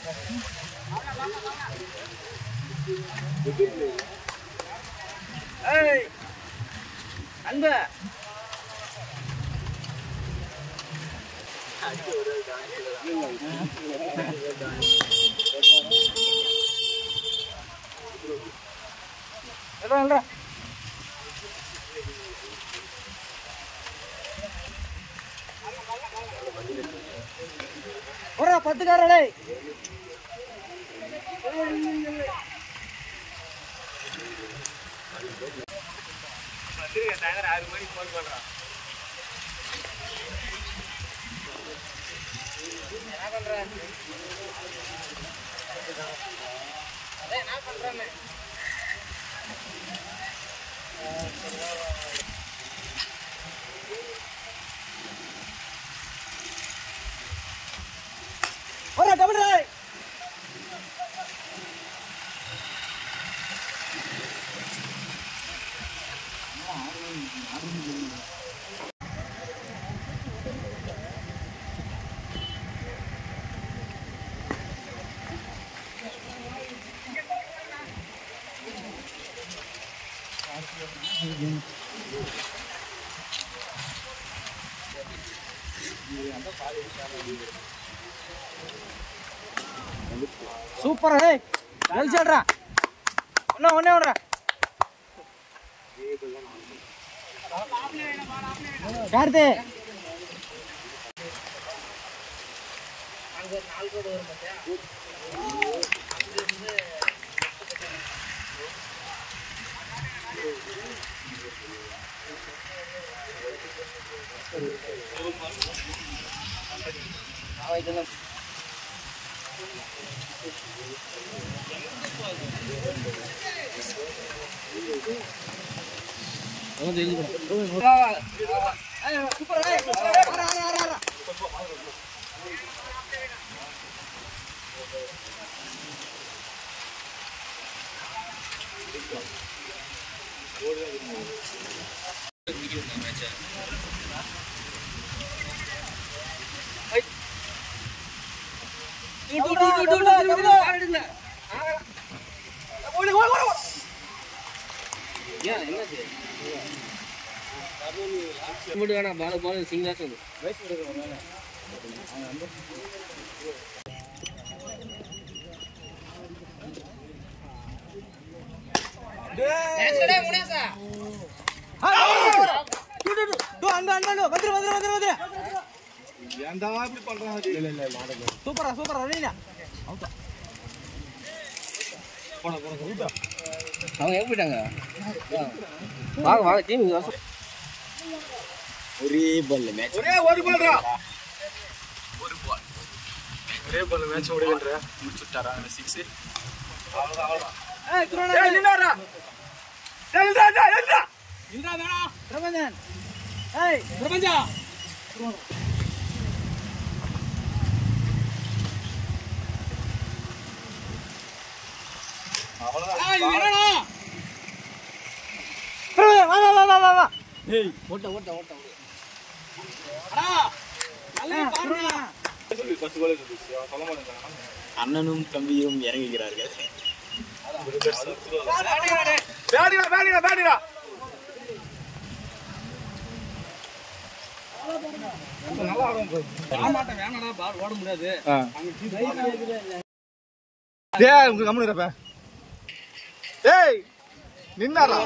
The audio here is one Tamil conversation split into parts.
ஏய் அன்பு இல்ல இல்ல ஒரு பத்துக்காரடே என்ன பண்ற அதே என்ன பண்றேன்னு ஒரு டபுள் ரை சூப்பர் ஹே கழிச்சாடுறா ஒண்ணு ஒண்ணே ஒன்றா கார்த்தி சூப்பர் ஹே சூப்பர் அரா அரா அரா வேணாம் பால பால சிங்காசன் அங்க அங்க அங்க வந்துரு வந்துரு வந்துரு வந்துரு சூப்பரா சூப்பரா ரவீனா அவங்க எங்க போயிட்டாங்க வாங்க வாங்க டீம் ஒரே பால்ல மேட்ச் ஒரே ஒரு பால்ரா ஒரே பால் மேட்ச் முடியுன்ற முடிச்சுட்டாரா சிக்ஸ் ஏய் துரோணா ஏய் நின்னாரா ஏய் நின்றா நின்றா நின்றா பிரபஞ்சன் ஏய் பிரபஞ்சா ஏய் என்னடா பிரபஞ்சன் வா வா வா வா வா வா ஓட்ட ஓட்ட ஓட்ட அடா நல்லா பாருடா அண்ணனும் தம்பியும் இறங்குகிறார்கள் பேடிடா பேடிடா பேடிடா டேய் உங்க கம்முனு இருப்ப டேய் நின்னாரா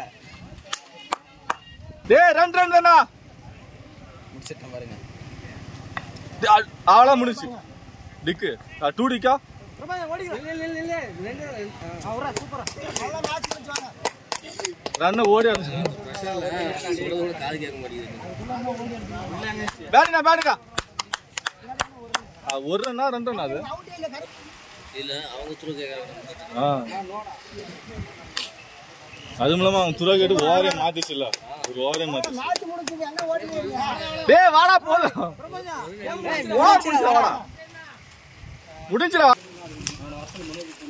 டேய் ரன் ரன் ரன்னா முடிச்சிட்டேன் பாருங்க அவளா முடிச்சு டிக்கு டூ டிக்கா பிரபஞ்சன் ஓடிக்கலாம் இல்ல இல்ல இல்ல இல்ல அவரா சூப்பரா ரன்ன ஓடி சொல்றது காது கேட்க மாட்டேங்குது பேடிடா பேடிடா ஒரு ரன்னா ரெண்டு ரன் அது இல்ல அவங்க துரு கேட்கறாங்க ஆ. அது மூலமா அவன் துறை கேட்டு ஓவரே மாத்திச்சு இல்ல ஒரு ஓவரே மாத்திச்சு டேய் வாடா போதும் ஓவர் முடிச்சுடா வாடா முடிஞ்சுடா